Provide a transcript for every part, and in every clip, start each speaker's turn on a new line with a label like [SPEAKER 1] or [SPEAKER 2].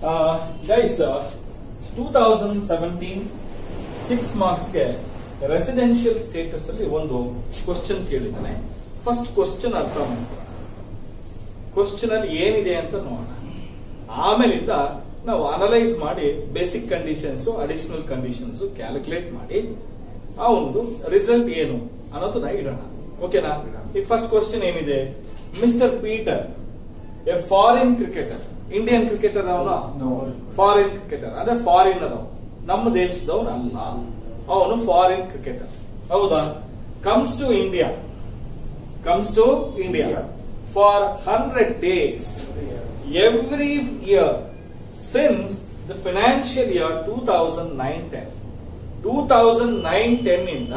[SPEAKER 1] Guys two thousand seventeen six ಮಾರ್ಕ್ಸ್ಗೆ residential status ಅಲ್ಲಿ ಒಂದು ಕ್ವಶನ್ ಕೇಳಿದ್ದಾನೆ ಫಸ್ಟ್ ಕ್ವಶನ್ ಅರ್ಥ ಮಾಡ್ಕೊಳ್ಳೋಣ ಕ್ವಶನ್ ಅಲ್ಲಿ ಏನಿದೆ ಅಂತ ನೋಡೋಣ ಆಮೇಲಿಂದ ನಾವು ಅನಲೈಸ್ ಮಾಡಿ basic conditions additional conditions calculate ಮಾಡಿ ಆ ಒಂದು ರಿಸಲ್ಟ್ ಏನು ಅನ್ನೋದನ್ನ ಇಡೋಣ ಓಕೆನಾ ಈ ಫಸ್ಟ್ ಕ್ವಶನ್ ಏನಿದೆ mister Peter a foreign cricketer Indian cricketer ಅವನು
[SPEAKER 2] No.
[SPEAKER 1] ಫಾರಿನ್ ಕ್ರಿಕೆಟರ್ ಅಂದ್ರೆ ಫಾರಿನರ್ ಅವನು ನಮ್ಮ ದೇಶದವನು ಅಲ್ಲ ಅವನು ಫಾರಿನ್ ಕ್ರಿಕೆಟರ್ ಹೌದಾ comes to India comes to India for hundred days every year since the financial year 2009-10. 2009-10 ಇಂದ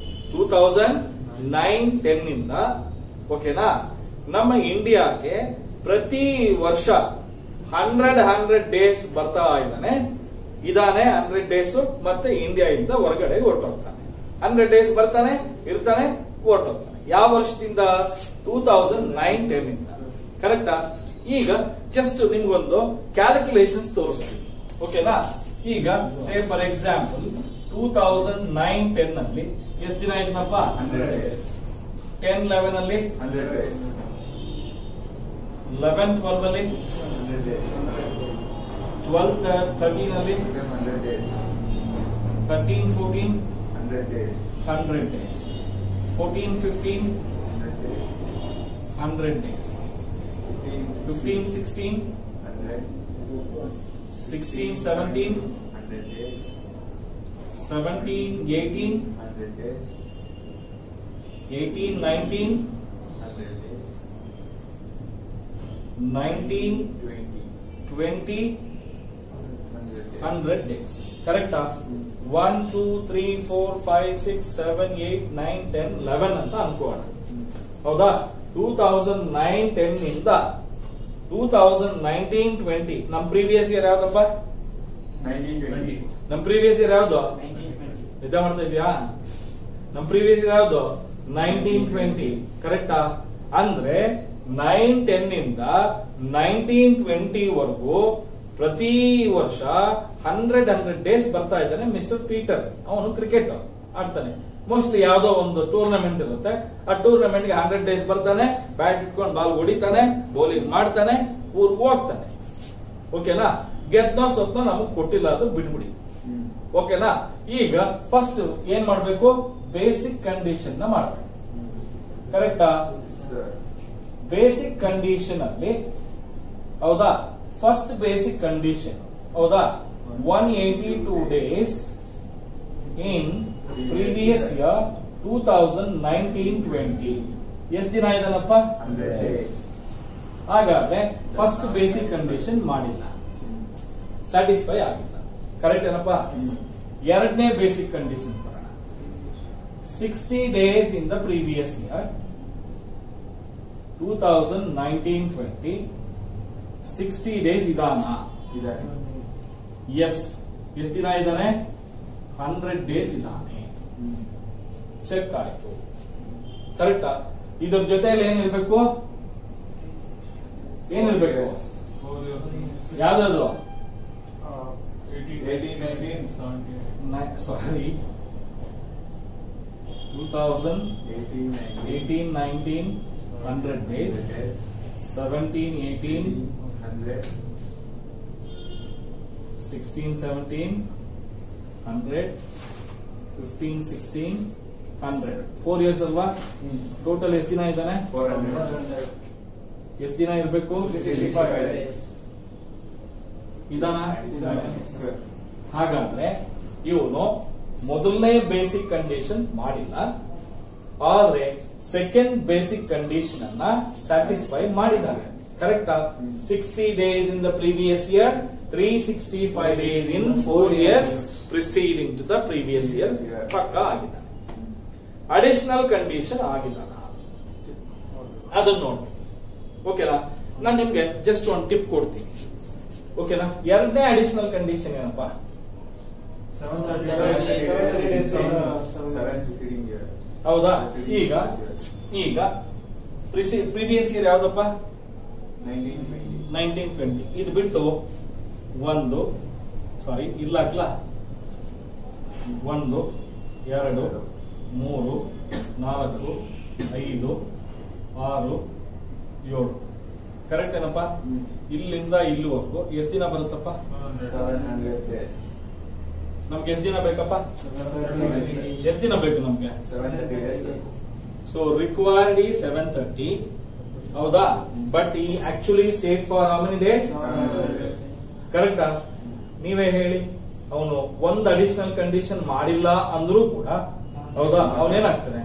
[SPEAKER 1] 2009-10 ಇಂದ ಓಕೆನಾ ನಮ್ಮ ಇಂಡಿಯಾಗೆ ಪ್ರತಿ ವರ್ಷ ಹಂಡ್ರೆಡ್ ಹಂಡ್ರೆಡ್ ಡೇಸ್ ಬರ್ತಾ ಇದ್ದಾನೆ ಇದಾನೆ ಹಂಡ್ರೆಡ್ ಡೇಸ್ ಮತ್ತೆ ಇಂಡಿಯಾ ಇಂದ ಹೊರಗಡೆ ಹೊರಟೋಗ್ತಾನೆ ಹಂಡ್ರೆಡ್ ಡೇಸ್ ಬರ್ತಾನೆ ಇರ್ತಾನೆ ಹೊರಟೋಗ್ತಾನೆ ಯಾವ ವರ್ಷದಿಂದ ಟೂ ತೌಸಂಡ್ ನೈನ್ ಟೆನ್ ಇಂದ ಕರೆಕ್ಟಾ ಈಗ ಜಸ್ಟ್ ನಿಮ್ಗೊಂದು ಕ್ಯಾಲ್ಕುಲೇಷನ್ಸ್ ತೋರಿಸ್ತೀನಿ ಓಕೆನಾ ಈಗ say for example two thousand nine ten ಅಲ್ಲಿ ಎಷ್ಟು ದಿನ ಆಯ್ತನಪ್ಪ
[SPEAKER 2] ಹಂಡ್ರೆಡ್ ಡೇಸ್
[SPEAKER 1] ಟೆನ್ ಲೆವೆನ್ ಅಲ್ಲಿ
[SPEAKER 2] ಹಂಡ್ರೆಡ್ ಡೇಸ್
[SPEAKER 1] ಲೆವೆನ್ ಟ್ವೆಲ್ವ್ ಅಲ್ಲಿ
[SPEAKER 2] ಹಂಡ್ರೆಡ್ ಡೇಸ್
[SPEAKER 1] ಟ್ವೆಲ್ ತರ್ಟೀನ್ ಅಲ್ಲಿ
[SPEAKER 2] same hundred days
[SPEAKER 1] thirteen fourteen
[SPEAKER 2] hundred days
[SPEAKER 1] hundred days fourteen fifteen
[SPEAKER 2] hundred days
[SPEAKER 1] hundred days fifteen sixteen
[SPEAKER 2] hundred
[SPEAKER 1] sixteen seventeen
[SPEAKER 2] hundred days
[SPEAKER 1] seventeen eighteen
[SPEAKER 2] hundred days
[SPEAKER 1] eighteen nineteen
[SPEAKER 2] hundred days
[SPEAKER 1] nineteen
[SPEAKER 2] twenty
[SPEAKER 1] twenty
[SPEAKER 2] hundred days
[SPEAKER 1] hundred days ಕರೆಕ್ಟಾ one two three four five six seven eight nine ten eleven ಅಂತ ಅನ್ಕೋಣ ಹೌದಾ two thousand nine ten ಇಂದ two thousand nineteen twenty ನಮ್ previous year ಯಾವ್ದಪ್ಪ
[SPEAKER 2] nineteen twenty
[SPEAKER 1] ನಮ್ previous year ಯಾವ್ದು ನಿದ್ದೆ ಮಾಡ್ತಾ ಇದೀಯಾ ನಮ್ ಪ್ರೀವಿಯಸ್ ಇಯರ್ ಯಾವ್ದು ನೈನ್ಟೀನ್ ಟ್ವೆಂಟಿ ಕರೆಕ್ಟಾ ಅಂದ್ರೆ ನೈನ್ ಟೆನ್ ಇಂದ ನೈನ್ಟೀನ್ ಟ್ವೆಂಟಿ ವರೆಗೂ ಪ್ರತಿ ವರ್ಷ ಹಂಡ್ರೆಡ್ ಹಂಡ್ರೆಡ್ ಡೇಸ್ ಬರ್ತಾ ಇದ್ದಾನೆ ಮಿಸ್ಟರ್ ಪೀಟರ್ ಅವನು ಕ್ರಿಕೆಟ್ ಆಡ್ತಾನೆ ಮೋಸ್ಟ್ಲಿ ಯಾವ್ದೋ ಒಂದು ಟೂರ್ನಮೆಂಟ್ ಇರುತ್ತೆ ಆ ಟೂರ್ನಮೆಂಟ್ ಗೆ ಹಂಡ್ರೆಡ್ ಡೇಸ್ ಬರ್ತಾನೆ ಬ್ಯಾಟ್ ಇಟ್ಕೊಂಡು ಬಾಲ್ ಹೊಡಿತಾನೆ ಬೌಲಿಂಗ್ ಮಾಡ್ತಾನೆ ಊರ್ಗ್ ಹೋಗ್ತಾನೆ ಓಕೆನಾ ಗೆದ್ನೋ ಸೊತ್ನೋ ನಮಗ್ ಕೊಟ್ಟಿಲ್ಲ ಅದು ಬಿಡ್ಬಿಡಿ ಓಕೆನಾ ಈಗ ಫಸ್ಟ್ ಏನ್ ಮಾಡ್ಬೇಕು ಬೇಸಿಕ್ ಕಂಡೀಷನ್ ನ ಮಾಡ್ಬೇಕು ಕರೆಕ್ಟಾ
[SPEAKER 2] ಸರ್
[SPEAKER 1] ಬೇಸಿಕ್ ಕಂಡೀಷನ್ ಅಲ್ಲಿ ಹೌದಾ ಫಸ್ಟ್ ಬೇಸಿಕ್ ಕಂಡೀಷನ್ ಹೌದಾ one eighty two days in previous year two thousand nineteen twenty ಎಷ್ಟು ದಿನ ಇದಾನಪ್ಪ
[SPEAKER 2] ಹಂಡ್ರೆಡ್ ಡೇಸ್
[SPEAKER 1] ಹಾಗಾದ್ರೆ ಫಸ್ಟ್ ಬೇಸಿಕ್ ಕಂಡೀಷನ್ ಮಾಡಿಲ್ಲ ಸ್ಯಾಟಿಸ್ಫೈ ಆಗಿಲ್ಲ ಕರೆಕ್ಟ್ ಏನಪ್ಪ ಎರಡನೇ ಬೇಸಿಕ್ ಕಂಡೀಷನ್ ಬರೋಣ sixty days in the previous year two thousand nineteen twenty sixty days ಇದಾನ
[SPEAKER 2] ಇದಾನೆ
[SPEAKER 1] ಎಸ್ ಎಷ್ಟು ದಿನ ಇದ್ದಾನೆ ಹಂಡ್ರೆಡ್ ಡೇಸ್ ಇದ್ದಾನೆ ಚೆಕ್ ಆಯ್ತು ಕರೆಕ್ಟಾ ಇದ್ರ ಜೊತೆಯಲ್ಲಿ ಏನಿರ್ಬೇಕು ಏನಿರ್ಬೇಕು ಯಾವ್ದು
[SPEAKER 2] eighteen nineteen
[SPEAKER 1] sorry two thousand
[SPEAKER 2] eighteen
[SPEAKER 1] eighteen nineteen hundred days seventeen eighteen
[SPEAKER 2] hundred
[SPEAKER 1] sixteen seventeen hundred fifteen sixteen hundred four years ಅಲ್ವಾ ಟೋಟಲ್ ಎಷ್ಟು ದಿನ ಇದ್ದಾನೆ
[SPEAKER 2] ಫೋರ್ ಹಂಡ್ರೆಡ್
[SPEAKER 1] ಎಷ್ಟು ದಿನ ಇರಬೇಕು ಇದಾನ
[SPEAKER 2] ಸರ್
[SPEAKER 1] ಹಾಗಾದ್ರೆ ಇವನು ಮೊದಲನೇ ಬೇಸಿಕ್ ಕಂಡೀಷನ್ ಮಾಡಿಲ್ಲ ಆದ್ರೆ ಸೆಕೆಂಡ್ ಬೇಸಿಕ್ ಕಂಡೀಷನ್ ಅನ್ನ ಸ್ಯಾಟಿಸ್ಫೈ ಮಾಡಿದ್ದಾನೆ ಕರೆಕ್ಟಾ sixty days in the previous year three sixty five days in four years preceding to the previous year ಪಕ್ಕ ಆಗಿದ್ದಾನೆ ಅಡಿಷನಲ್ ಕಂಡೀಷನ್ ಆಗಿಲ್ಲ ಅದನ್ನ ನೋಡಿ ಓಕೆನಾ ನಾನು ನಿಮ್ಗೆ ಜಸ್ಟ್ ಒಂದು ಟಿಪ್ ಕೊಡ್ತೀನಿ ಓಕೆನಾ ಎರಡನೇ ಅಡಿಷನಲ್ ಕಂಡೀಷನ್ ಏನಪ್ಪಾ
[SPEAKER 2] ಸೆವೆನ್ ಫಿಫ್ಟೀನ್ ಇಯರ್
[SPEAKER 1] ಹೌದಾ ಈಗ ಈಗ ಪ್ರಿವಿಯಸ್ ಇಯರ್ ಯಾವ್ದಪ್ಪ
[SPEAKER 2] ನೈನ್ಟೀನ್ ಟ್ವೆಂಟಿ
[SPEAKER 1] ನೈನ್ಟೀನ್ ಟ್ವೆಂಟಿ ಇದು ಬಿಟ್ಟು ಒಂದು ಸಾರಿ ಇಲ್ಲ ಹಾಕ್ಲಾ ಒಂದು ಎರಡು ಮೂರು ನಾಲ್ಕು ಐದು ಆರು ಏಳು ಕರೆಕ್ಟ್ ಏನಪ್ಪ ಇಲ್ಲಿಂದ ಇಲ್ಲಿವರೆಗೂ ಎಷ್ಟು ದಿನ ಬರುತ್ತಪ್ಪ
[SPEAKER 2] ಸೆವೆನ್ ಹಂಡ್ರೆಡ್ ಡೇಸ್
[SPEAKER 1] ನಮ್ಗೆ ಎಷ್ಟು ದಿನ ಬೇಕಪ್ಪ ಎಷ್ಟು ದಿನ ಬೇಕು ನಮ್ಗೆ
[SPEAKER 2] seven thirty days
[SPEAKER 1] so required ಈ ಸೆವೆನ್ ತರ್ಟಿ ಹೌದಾ ಬಟ್ ಈ actually state for how many days ಕರೆಕ್ಟಾ ನೀವೇ ಹೇಳಿ ಅವನು ಒಂದ್ ಅಡಿಷನಲ್ ಕಂಡೀಷನ್ ಮಾಡಿಲ್ಲ ಅಂದ್ರೂ ಕೂಡ ಹೌದಾ ಅವನೇನಾಗ್ತಾನೆ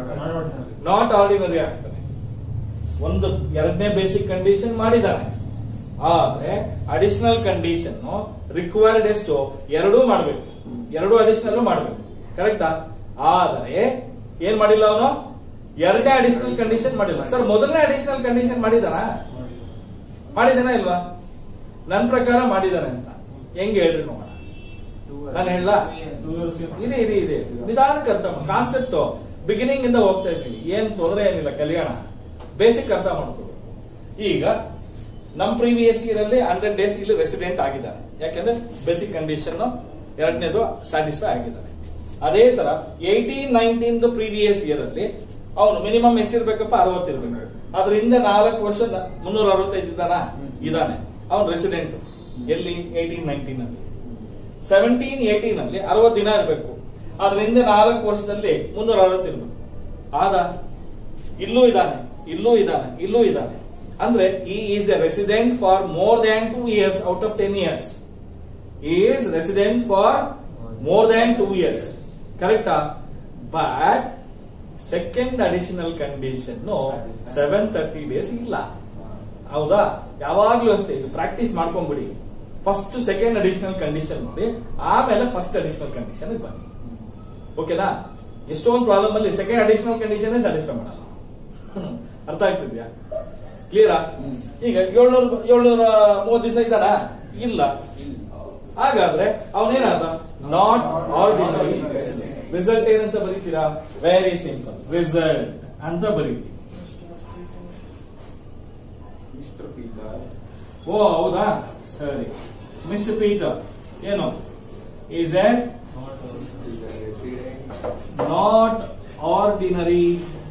[SPEAKER 1] ನಾಟ್ ಆರ್ಡಿನರಿ ಆಗ್ತಾನೆ ಒಂದು ಎರಡನೇ ಬೇಸಿಕ್ ಕಂಡೀಷನ್ ಮಾಡಿದ್ದಾನೆ ಆದ್ರೆ ಅಡಿಷನಲ್ ಕಂಡೀಷನ್ ರಿಕ್ವೈರ್ಡ್ ಎಷ್ಟು ಎರಡೂ ಮಾಡ್ಬೇಕು ಎರಡು ಅಡಿಷನಲ್ ಮಾಡ್ಬೇಕು ಕರೆಕ್ಟಾ ಆದರೆ ಏನ್ ಮಾಡಿಲ್ಲ ಅವನು ಎರಡನೇ ಅಡಿಷನಲ್ ಕಂಡೀಷನ್ ಮಾಡಿಲ್ಲ ಸರ್ ಮೊದಲನೇ ಅಡಿಷನಲ್ ಕಂಡೀಷನ್ ಮಾಡಿದಾನ ಮಾಡಿದಾನ ಇಲ್ವಾ ನನ್ ಪ್ರಕಾರ ಮಾಡಿದಾನೆ ಅಂತ ಹೆಂಗೆ ಹೇಳ್ರಿ ನೋಡೋಣ ನಾನು ಹೇಳ ಇದೆ ಇದೆ ಇದೆ ನಿಧಾನಕ್ಕೆ ಅರ್ಥ ಕಾನ್ಸೆಪ್ಟ್ ಬಿಗಿನಿಂಗ್ ಇಂದ ಹೋಗ್ತಾ ಇದ್ದೀವಿ ಏನ್ ತೊಂದರೆ ಏನಿಲ್ಲ ಕಲ್ಯಾಣ ಬೇಸಿಕ್ ಅರ್ಥ ಮಾಡ್ಕೊಳ್ಳಿ ಈಗ ನಮ್ ಪ್ರೀವಿಯಸ್ ಇಯರ್ ಅಲ್ಲಿ ಹಂಡ್ರೆಡ್ ಡೇಸ್ ಇಲ್ಲಿ ರೆಸಿಡೆಂಟ್ ಆಗಿದ್ದಾನೆ ಯಾಕೆಂದ್ರೆ ಬೇಸಿಕ್ ಕಂಡೀಷನ್ ಎರಡನೇದು ಸ್ಯಾಟಿಸ್ಫೈ ಆಗಿದ್ದಾನೆ ಅದೇ ತರ ಏಯ್ಟೀನ್ ನೈನ್ಟೀನ್ ಪ್ರೀವಿಯಸ್ ಇಯರ್ ಅಲ್ಲಿ ಅವನು ಮಿನಿಮಮ್ ಎಷ್ಟಿರ್ಬೇಕಪ್ಪ ಅರವತ್ತಿರ್ಬೇಕು ಅದರಿಂದ ನಾಲ್ಕು ವರ್ಷ ಮುನ್ನೂರ ಅರವತ್ತೈದು ಇದ್ದಾನ ಇದ್ದಾನೆ ಅವನು ರೆಸಿಡೆಂಟ್ ಎಲ್ಲಿ ಏಯ್ಟೀನ್ ನೈನ್ಟೀನ್ ಅಲ್ಲಿ ಸೆವೆಂಟೀನ್ ಏಯ್ಟೀನ್ ಅಲ್ಲಿ ಅರವತ್ತು ದಿನ ಇರಬೇಕು ಅದರಿಂದ ನಾಲ್ಕು ವರ್ಷದಲ್ಲಿ ಮುನ್ನೂರ ಅರವತ್ತು ಇರಬೇಕು ಆದ ಇಲ್ಲೂ ಇದ್ದಾನೆ ಇಲ್ಲೂ ಇದ್ದಾನೆ ಇಲ್ಲೂ ಇದ್ದಾನೆ ಅಂದ್ರೆ ಈ is a resident for more than two years out of ten years is resident for more than two years ಕರೆಕ್ಟಾ but second additional condition seven thirty days ಇಲ್ಲ ಹೌದಾ ಯಾವಾಗ್ಲೂ ಅಷ್ಟೇ ಇದು ಪ್ರಾಕ್ಟೀಸ್ ಮಾಡ್ಕೊಂಡ್ಬಿಡಿ ಫಸ್ಟ್ ಸೆಕೆಂಡ್ ಅಡಿಷನಲ್ ಕಂಡೀಷನ್ ನೋಡಿ ಆಮೇಲೆ first additional condition ಬನ್ನಿ ಓಕೆನಾ ಎಷ್ಟೊಂದು ಪ್ರಾಬ್ಲಮ್ ಅಲ್ಲಿ ಸೆಕೆಂಡ್ ಅಡಿಷನಲ್ ಕಂಡೀಷನ್ ಸ್ಯಾಟಿಸ್ಫೈ ಮಾಡಲ್ಲ ಅರ್ಥ ಆಗ್ತಿದ್ಯಾ ಕ್ಲಿಯರಾ ಈಗ ಏಳ್ನೂರ ಏಳ್ನೂರ ಮೂವತ್ತು ದಿವಸ ಇದ್ದಾನ ಇಲ್ಲ ಹಾಗಾದ್ರೆ ಅವನೇನಾದ ನಾಟ್ ಆರ್ಡಿನರಿ ರಿಸಲ್ಟ್ ಏನಂತ ಬರೀತೀರಾ ವೆರಿ ಸಿಂಪಲ್ ರಿಸಲ್ಟ್ ಅಂತ ಬರೀತೀವಿ
[SPEAKER 2] ಮಿಸ್ಟರ್ ಪೀಟರ್
[SPEAKER 1] ಓ ಹೌದಾ ಸರಿ ಮಿಸ್ ಪೀಟರ್ ಏನು is a
[SPEAKER 2] is a resident
[SPEAKER 1] not ordinary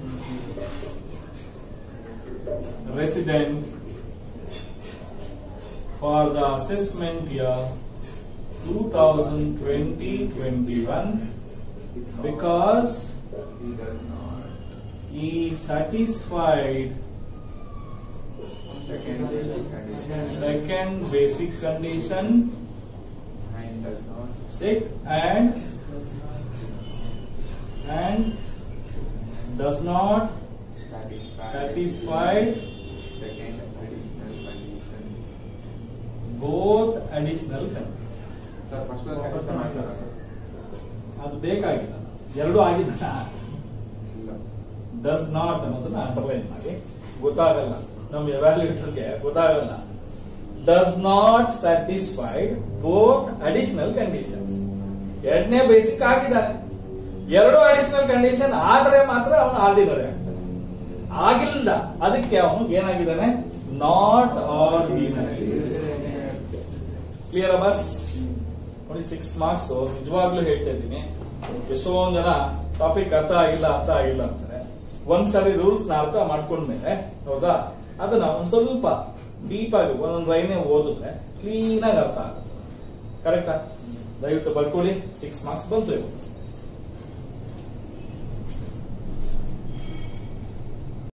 [SPEAKER 1] resident for the assessment year 2020-21 because
[SPEAKER 2] he does not
[SPEAKER 1] he satisfied
[SPEAKER 2] second basic condition
[SPEAKER 1] second basic condition
[SPEAKER 2] and does not
[SPEAKER 1] sick and and does not
[SPEAKER 2] satisfy
[SPEAKER 1] satisfy
[SPEAKER 2] second additional condition.
[SPEAKER 1] both additional conditions
[SPEAKER 2] sir first satisfy ಮಾಡ್ತಾರಾ sir
[SPEAKER 1] ಅದು ಬೇಕಾಗಿಲ್ಲ ಎರಡು ಆಗಿಲ್ಲ
[SPEAKER 2] ಇಲ್ಲ
[SPEAKER 1] does not ಅನ್ನೋದನ್ನ underline ಮಾಡಿ ಗೊತ್ತಾಗಲ್ಲ ನಮ್ಮ ಎವ್ಯಾಲ್ಯೂಟರ್ಗೆ ಗೊತ್ತಾಗಲ್ಲ does not satisfied both additional conditions ಎರಡನೇ ಬೇಸಿಕ್ ಆಗಿದ್ದಾನೆ ಎರಡು ಅಡಿಷನಲ್ ಕಂಡೀಷನ್ ಆದ್ರೆ ಮಾತ್ರ ಅವನು ಆರ್ಡಿನರಿ ಆಗ್ತಾನೆ ಆಗಿಲ್ಲ ಅದಕ್ಕೆ ಅವನು ಏನಾಗಿದ್ದಾನೆ ನಾಟ್ ಆರ್ಡಿನರಿ ಕ್ಲಿಯರ್ ಬಸ್ ನೋಡಿ ಸಿಕ್ಸ್ ಮಾರ್ಕ್ಸ್ ನಿಜವಾಗ್ಲೂ ಹೇಳ್ತಾ ಇದ್ದೀನಿ ಎಷ್ಟೊಂದ್ ಜನ ಟಾಪಿಕ್ ಅರ್ಥ ಆಗಿಲ್ಲ ಅರ್ಥ ಆಗಿಲ್ಲ ಅಂತಾರೆ ಒಂದ್ಸರಿ ರೂಲ್ಸ್ ನ ಅರ್ಥ ಮಾಡ್ಕೊಂಡ್ಮೇಲೆ ಹೌದಾ ಅದನ್ನ ಒಂದ್ ಸ್ವಲ್ಪ ಡೀಪ್ ಆಗಿ ಒಂದೊಂದ್ ಲೈನೇ ಓದಿದ್ರೆ ಕ್ಲೀನ್ ಆಗಿ ಅರ್ಥ ಆಗುತ್ತೆ ಕರೆಕ್ಟಾ ದಯವಿಟ್ಟು ಬರ್ಕೊಳ್ಳಿ ಸಿಕ್ಸ್ ಮಾರ್ಕ್ಸ್ ಬಂತು ಇವತ್ತು